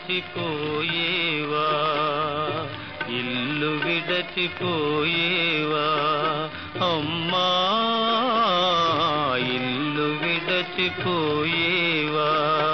విడచిపోయేవా ఇల్లు విడచిపోయేవా అమ్మా ఇల్లు విడచిపోయేవా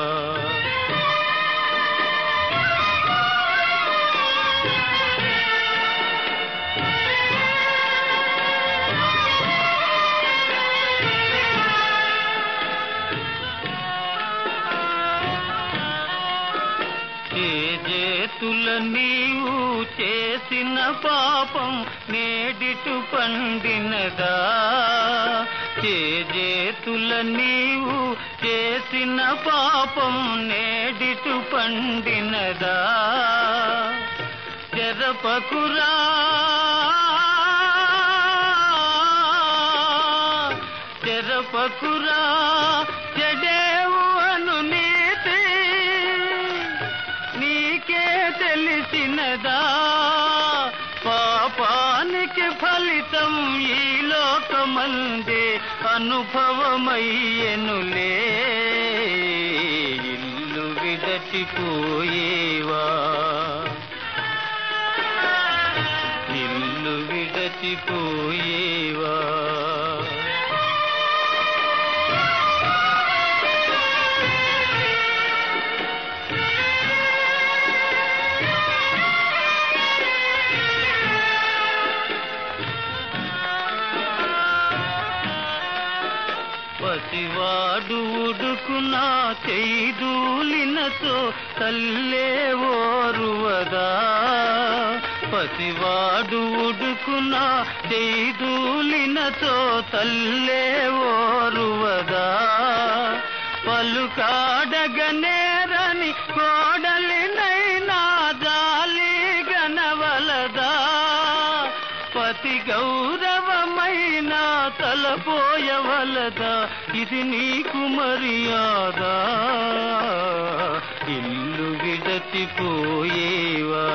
చేతుల నీవు చేసిన పాపం నేడిటు పండినదా చేతుల నీవు చేసిన పాపం నేడిటు పండినదా జరపకురా జరపకురా జడేవు అను నీతి నీకే తెలిసినదా పాపానికి ఫలితం ఈ లోకమందే అనుభవమయ్యనులే ఇల్లు విడచిపోయేవా ఇల్లు విడచిపోయేవా పసివాడు ఉడుకున చేదూలినతో తల్లే ఓరువదా పసివాడు ఉడుకున చేదూలినతో తల్లే ఓరువదా పలుకాడగనేరని కోడలినైనా జాలి గనవలదా పతి గౌరవమైన తలపోయవలదా ఇది నీకు మర్యాద ఇల్లు విడచిపోయేవా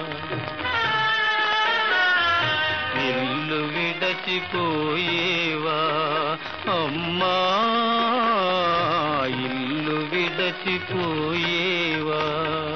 ఇల్లు విడచిపోయేవా అమ్మా ఇల్లు విడచిపోయేవా